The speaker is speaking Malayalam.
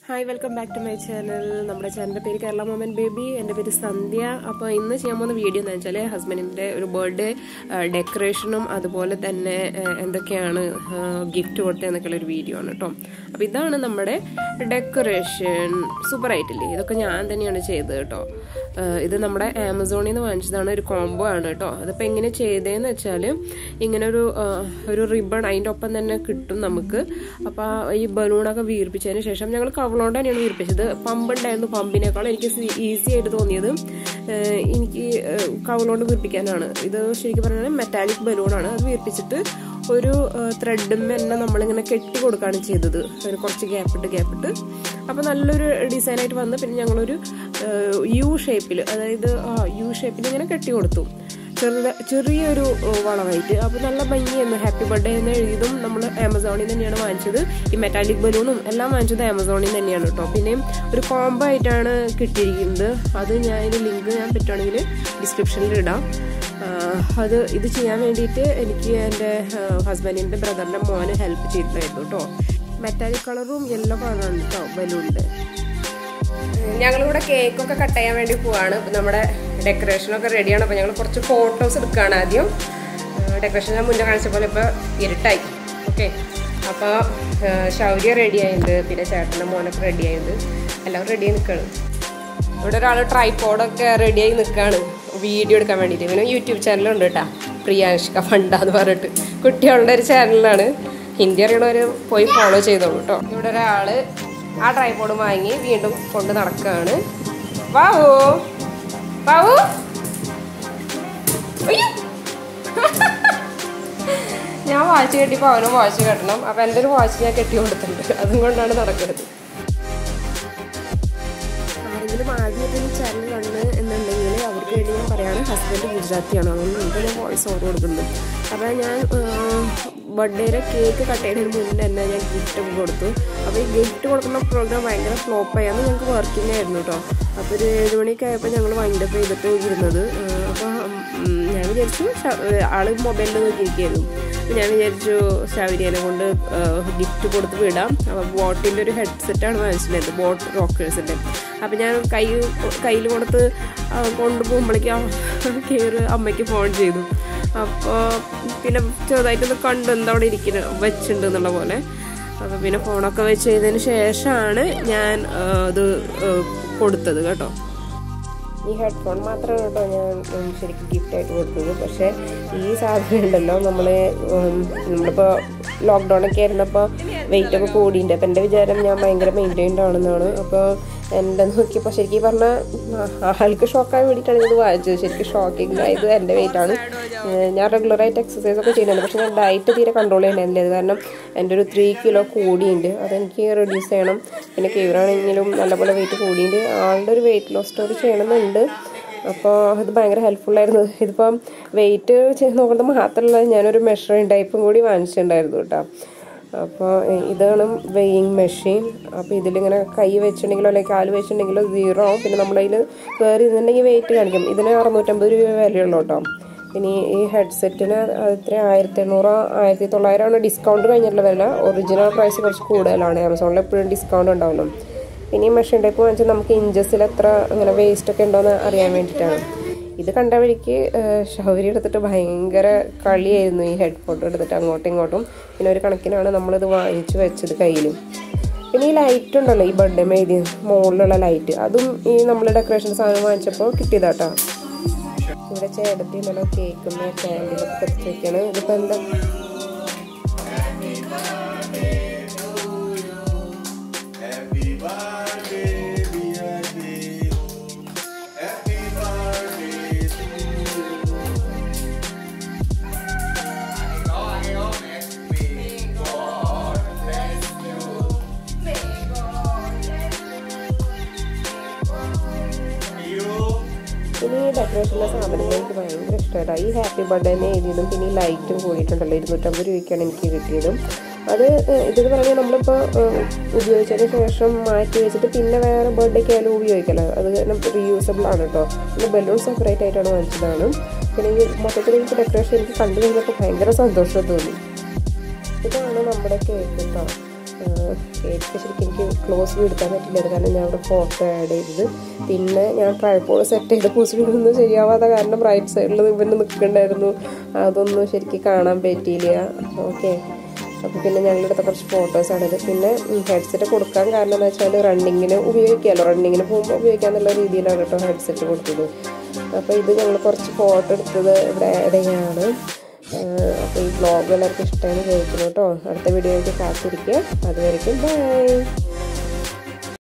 Hi welcome back to my channel നമ്മുടെ ചാനലിന്റെ പേര് കേരള മൊമൻ ബേബി എൻ്റെ പേര് സന്ധ്യ അപ്പോൾ ഇന്ന് ചെയ്യാൻ പോകുന്ന വീഡിയോ എന്ന് വെച്ചാൽ ഹസ്ബൻഡിൻ്റെ ഒരു ബർത്ത്ഡേ ഡെക്കറേഷനും അതുപോലെ തന്നെ ആ, എന്തൊക്കെയാണ് ഗിഫ്റ്റ് കൊടുത്തത് എന്നൊക്കെയുള്ള ഒരു വീഡിയോ ആണ് കേട്ടോ അപ്പോൾ ഇതാണ് നമ്മുടെ ഡെക്കറേഷൻ സൂപ്പർ ആയിട്ടില്ലേ ഇതൊക്കെ ഞാൻ തന്നെയാണ് ചെയ്തത് കേട്ടോ ആ, ഇത് നമ്മുടെ ആമസോണിൽ നിന്ന് വാങ്ങിച്ചതാണ് ഒരു കോംബോ ആണ് കേട്ടോ അതിപ്പോൾ എങ്ങനെ ചെയ്തതെന്ന് വെച്ചാൽ ഇങ്ങനെ ഒരു ആ, ഒരു റിബൺ അതിൻ്റെ ഒപ്പം തന്നെ കിട്ടും നമുക്ക് അപ്പോൾ ഈ ബലൂണൊക്കെ വീർപ്പിച്ചതിന് ശേഷം ഞങ്ങൾ കവളോണ്ട് തന്നെയാണ് വീർപ്പിച്ചത് പമ്പ് ഉണ്ടായിരുന്നു പമ്പിനേക്കാൾ എനിക്ക് ഈസി ആയിട്ട് തോന്നിയത് ആ, എനിക്ക് കവളോണ്ട് വീർപ്പിക്കാനാണ് ഇത് ശരിക്കും പറഞ്ഞാൽ മെറ്റാലിക് ബലൂണാണ് അത് വീർപ്പിച്ചിട്ട് ഒരു ത്രെഡും തന്നെ നമ്മളിങ്ങനെ കെട്ടി കൊടുക്കുകയാണ് ചെയ്തത് ഒരു കുറച്ച് ഗ്യാപ്പിട്ട് ഗ്യാപ്പിട്ട് അപ്പോൾ നല്ലൊരു ഡിസൈനായിട്ട് വന്ന് പിന്നെ ഞങ്ങളൊരു യു ഷേപ്പിൽ അതായത് ആ യു ഷേപ്പിൽ ഇങ്ങനെ കെട്ടി കൊടുത്തു ചെറുത ചെറിയൊരു ഏഹ്, വളമായിട്ട് അപ്പോൾ നല്ല ഭംഗിയായിരുന്നു ഹാപ്പി ബർത്ത്ഡേ എന്ന് എഴുതിയതും നമ്മൾ ആമസോണിൽ തന്നെയാണ് വാങ്ങിച്ചത് ഈ മെറ്റാലിക് ബലൂണും എല്ലാം വാങ്ങിച്ചത് ആമസോണിൽ തന്നെയാണ് കേട്ടോ പിന്നെ ഒരു കോംബോ ആയിട്ടാണ് കിട്ടിയിരിക്കുന്നത് അത് ഞാൻ ഇതിൻ്റെ ലിങ്ക് ഞാൻ പറ്റുവാണെങ്കിൽ ഡിസ്ക്രിപ്ഷനിൽ ഇടാം ആഹ്, അത് ഇത് ചെയ്യാൻ വേണ്ടിയിട്ട് എനിക്ക് എൻ്റെ ഹസ്ബൻഡിൻ്റെ ബ്രദറിൻ്റെ മോന് ഹെൽപ്പ് ചെയ്തിട്ടായിരുന്നു കേട്ടോ മെറ്റാലിക് കളറും യെല്ലോ കളറാണ് കേട്ടോ ബലൂണിൻ്റെ ഞങ്ങളിവിടെ കേക്കൊക്കെ കട്ട് ചെയ്യാൻ വേണ്ടി പോവാണ് ഇപ്പം നമ്മുടെ ഡെക്കറേഷനൊക്കെ റെഡിയാണ് അപ്പോൾ ഞങ്ങൾ കുറച്ച് ഫോട്ടോസ് എടുക്കുകയാണ് ആദ്യം ഡെക്കറേഷൻ ഞാൻ മുന്നേ കാണിച്ച പോലെ ഇപ്പോൾ ഇരുട്ടായി ഓക്കെ അപ്പോൾ ശൗര്യ റെഡി ആയിട്ടുണ്ട് പിന്നെ ചേട്ടൻ്റെ മോനൊക്കെ റെഡി ആയിട്ടുണ്ട് എല്ലാവരും റെഡിയായി നിൽക്കുകയാണ് ഇവിടെ ഒരാൾ ട്രൈപ്പോഡൊക്കെ റെഡിയായി നിൽക്കുകയാണ് വീഡിയോ എടുക്കാൻ വേണ്ടിയിട്ട് ഇവന് യൂട്യൂബ് ചാനലുണ്ട് കേട്ടോ പ്രിയാൻഷിക ഫണ്ട എന്ന് പറഞ്ഞിട്ട് കുട്ടികളുടെ ഒരു ചാനലാണ് ഹിന്ദി അറിയണവർ പോയി ഫോളോ ചെയ്തോളൂ കേട്ടോ ഇവിടെ ഒരാൾ ആ ട്രൈപ്പോഡ് വാങ്ങി വീണ്ടും കൊണ്ട് നടക്കുകയാണ് വാവു വാവു അയ്യോ. ഞാൻ വാച്ച് കെട്ടിയപ്പോൾ അവനും വാച്ച് കെട്ടണം അപ്പം എൻ്റെ ഒരു വാച്ച് ഞാൻ കെട്ടി കൊടുത്തിട്ടുണ്ട് അതും കൊണ്ടാണ് നടക്കുന്നത് ആരെങ്കിലും ആദ്യമായിട്ട് ഈ ചാനൽ കണ്ട് എന്നുണ്ടെങ്കിൽ അവർക്ക് വേണ്ടി ഞാൻ പറയാണ് ഹസ്ബൻഡ് ഗുജറാത്തിയാണ് അതുകൊണ്ട് ഞാൻ വോയിസ് ഓർഡർ കൊടുക്കുന്നത് അപ്പോൾ ഞാൻ ബർത്ത്ഡേയുടെ കേക്ക് കട്ട് ചെയ്യുന്നതിന് മുന്നേ തന്നെ ഞാൻ ഗിഫ്റ്റ് ഒക്കെ കൊടുത്തു അപ്പോൾ ഈ ഗിഫ്റ്റ് കൊടുക്കുന്ന പ്രോഗ്രാം ഭയങ്കര ഫ്ലോപ്പായി അന്ന് ഞങ്ങൾക്ക് വർക്കിംഗ് ആയിരുന്നു കേട്ടോ അപ്പോൾ ഒരു ഏഴ് മണിയൊക്കെ ആയപ്പോൾ ഞങ്ങൾ വൈൻഡപ്പ് ചെയ്തിട്ട് ഇരുന്നത് അപ്പോൾ ഞാൻ വിചാരിച്ചു ശ- ആള് മൊബൈലിൽ നോക്കിയിരിക്കുകയായിരുന്നു അപ്പോൾ ഞാൻ വിചാരിച്ചു ശൗര്യനെ കൊണ്ട് ഗിഫ്റ്റ് കൊടുത്ത് വിടാം അപ്പോൾ ബോട്ടിൻ്റെ ഒരു ഹെഡ്സെറ്റാണ് വാങ്ങിച്ചിട്ടുള്ളത് ബോട്ട് റോക്കേഴ്സിൻ്റെ അപ്പോൾ ഞാൻ കൈ കയ്യിൽ കൊടുത്ത് ആ, കൊണ്ടുപോകുമ്പോഴേക്കും കയറി അമ്മയ്ക്ക് ഫോൺ ചെയ്തു അപ്പോൾ പിന്നെ ചെറുതായിട്ടൊന്ന് കണ്ടു എന്താ അവിടെ ഇരിക്കുന്നത് വെച്ചിട്ടുണ്ട് എന്നുള്ള പോലെ അപ്പോൾ പിന്നെ ഫോണൊക്കെ വെച്ച് ചെയ്തതിന് ശേഷമാണ് ഞാൻ ആ, ഇത് ആ, കൊടുത്തത് കേട്ടോ ഈ ഹെഡ്ഫോൺ മാത്രമാണ് കേട്ടോ ഞാൻ ഉം, ശരിക്കും ഗിഫ്റ്റായിട്ട് കൊടുത്തത് പക്ഷേ ഈ സാധനം ഉണ്ടല്ലോ നമ്മൾ നമ്മളിപ്പോൾ ലോക്ക്ഡൗൺ ഒക്കെ ആയിരുന്നപ്പോൾ വെയിറ്റ് ഒക്കെ കൂടിയിട്ടുണ്ട് അപ്പം എൻ്റെ വിചാരം ഞാൻ ഭയങ്കര മെയിൻറ്റൈൻഡ് ആണെന്നാണ് അപ്പോൾ എൻ്റെ നോക്കിയപ്പോൾ ശരിക്കും പറഞ്ഞാൽ ആൾക്ക് ഷോക്കാൻ വേണ്ടിയിട്ടാണ് ഇത് വാങ്ങിച്ചത് ശരിക്കും ഷോക്കിംഗ് ആയത് എൻ്റെ വെയിറ്റ് ആണ് ഏഹ് ഞാൻ റെഗുലറായിട്ട് എക്സസൈസ് ഒക്കെ ചെയ്യുന്നുണ്ട് പക്ഷേ ഞാൻ ഡയറ്റ് തീരെ കൺട്രോൾ ചെയ്യണ്ടായിരുന്നില്ല അത് കാരണം എൻ്റെ ഒരു ത്രീ കിലോ കൂടിയുണ്ട് അതെനിക്ക് റെഡ്യൂസ് ചെയ്യണം പിന്നെ കീവറാണെങ്കിലും നല്ലപോലെ വെയിറ്റ് കൂടിയുണ്ട് ആളുടെ ഒരു വെയിറ്റ് ലോസ് സ്റ്റോറി ചെയ്യണമെന്നുണ്ട് അപ്പോൾ ഇത് ഭയങ്കര ഹെൽപ്ഫുള്ളായിരുന്നു ഇതിപ്പം വെയിറ്റ് നോക്കുന്നത് മാത്രമല്ല ഞാനൊരു മെഷറിങ് ടൈപ്പും കൂടി വാങ്ങിച്ചിട്ടുണ്ടായിരുന്നു കേട്ടോ അപ്പോൾ ഇതാണ് വെയിങ് മെഷീൻ അപ്പോൾ ഇതിലിങ്ങനെ കൈ വെച്ചിട്ടുണ്ടെങ്കിലോ അല്ലെങ്കിൽ കാല് വെച്ചിട്ടുണ്ടെങ്കിലോ സീറോ ആവും പിന്നെ നമ്മളതിൽ കയറി ഇരുന്നുണ്ടെങ്കിൽ വെയിറ്റ് കാണിക്കും ഇതിന് അറുന്നൂറ്റമ്പത് രൂപ വിലയുള്ളൂ കേട്ടോ പിന്നെ ഈ- ഈ ഹെഡ്സെറ്റിന് എത്ര ആയിരത്തി എണ്ണൂറ് ആയിരത്തി തൊള്ളായിരമാണ് ഡിസ്കൗണ്ട് കഴിഞ്ഞിട്ടുള്ള വില ഒറിജിനൽ പ്രൈസ് കുറച്ച് കൂടുതലാണ് ആമസോണിൽ എപ്പോഴും ഡിസ്കൗണ്ട് ഉണ്ടാവുമല്ലോ പിന്നെ ഈ മെഷീൻ ടൈപ്പ് വാങ്ങിച്ചാൽ നമുക്ക് ഇഞ്ചസിൽ എത്ര അങ്ങനെ വേസ്റ്റ് ഒക്കെ ഉണ്ടോയെന്ന് അറിയാൻ വേണ്ടിയിട്ടാണ് ഇത് കണ്ട വഴിക്ക് ഷൗരി എടുത്തിട്ട് ഭയങ്കര കളിയായിരുന്നു ഈ ഹെഡ്ഫോൺ എടുത്തിട്ട് അങ്ങോട്ടും ഇങ്ങോട്ടും പിന്നെ ഒരു കണക്കിനാണ് നമ്മളിത് വാങ്ങിച്ചു വെച്ചത് കയ്യിലും പിന്നെ ഈ ലൈറ്റ് ഉണ്ടല്ലോ ഈ ബർത്ത്ഡേ എഴുതി മുകളിലുള്ള ലൈറ്റ് അതും ഈ നമ്മൾ ഡെക്കറേഷൻ സാധനം വാങ്ങിച്ചപ്പോൾ കിട്ടിയതാട്ടോ ഇവിടെ ചേട്ടത്തി നല്ല കേക്കും ക്യാൻഡിലൊക്കെ കത്തിച്ച് വെക്കാണ് ഇതിപ്പോൾ എന്താ Happy birthday, dear Deo. Happy birthday to you. May God bless you. You. പിന്നെ ഈ ഡെക്കറേഷൻ്റെ സാധനങ്ങൾ എനിക്ക് ഭയങ്കര ഇഷ്ടമായിട്ടാണ് ഈ ഹാപ്പി ബർത്ത്ഡേ എഴുതിയതും പിന്നെ ഈ ലൈറ്റും കൂടിയിട്ടുണ്ടല്ലോ ഇരുന്നൂറ്റമ്പത് രൂപയ്ക്കാണ് എനിക്ക് കിട്ടിയതും അത് ഏഹ്, ഇതെന്ന് പറഞ്ഞാൽ നമ്മളിപ്പോൾ ഏഹ്, ഉപയോഗിച്ചതിന് ശേഷം മാറ്റി വെച്ചിട്ട് പിന്നെ വേറെ ബർത്ത്ഡേക്ക് ആയാലും ഉപയോഗിക്കല്ലോ അത് കാരണം റീയൂസബിൾ ആണ് കേട്ടോ പിന്നെ ബലൂൺ സെപ്പറേറ്റ് ആയിട്ടാണ് വാങ്ങിച്ചതാണ് പിന്നെ ഈ മൊത്തത്തിൽ എനിക്ക് ഡെക്കറേഷൻ എനിക്ക് കണ്ടു കഴിഞ്ഞപ്പോൾ ഭയങ്കര സന്തോഷം തോന്നി ഇതാണ് നമ്മുടെ കേക്ക് കേട്ടോ എനിക്ക് ശരിക്കും എനിക്ക് ക്ലോസ് എടുക്കാൻ പറ്റില്ലായിരുന്നു കാരണം ഞാൻ അവിടെ ഫോട്ടോ ആഡ് ചെയ്തത് പിന്നെ ഞാൻ ട്രൈപ്പോഡ് സെറ്റ് ചെയ്ത പൊസിഷനൊന്നും ശരിയാവാത്ത കാരണം റൈറ്റ് സൈഡിൽ ഇവന് നിൽക്കണ്ടായിരുന്നു അതൊന്നും ശരിക്കും കാണാൻ പറ്റിയില്ല ഓക്കെ അപ്പോൾ പിന്നെ ഞങ്ങളെടുത്ത കുറച്ച് ഫോട്ടോസാണ് ഇത് പിന്നെ ഹെഡ്സെറ്റ് കൊടുക്കാൻ കാരണം എന്ന് വെച്ചാൽ റണ്ണിങ്ങിന് ഉപയോഗിക്കാമല്ലോ റണ്ണിങ്ങിന് പോകുമ്പോൾ ഉപയോഗിക്കാന്നുള്ള രീതിയിലാണ് കേട്ടോ ഹെഡ്സെറ്റ് കൊടുത്തത് അപ്പോൾ ഇത് ഞങ്ങൾ കുറച്ച് ഫോട്ടോ എടുത്തത് ഇവിടെ ഇടയാണ് അപ്പോൾ ഈ വ്ളോഗ് എല്ലാവർക്കും ഇഷ്ടമായി വിചാരിക്കുന്നു കേട്ടോ അടുത്ത വീഡിയോ ആയിട്ട് കാത്തിരിക്കുക അതുവരെയ്ക്കും ബൈ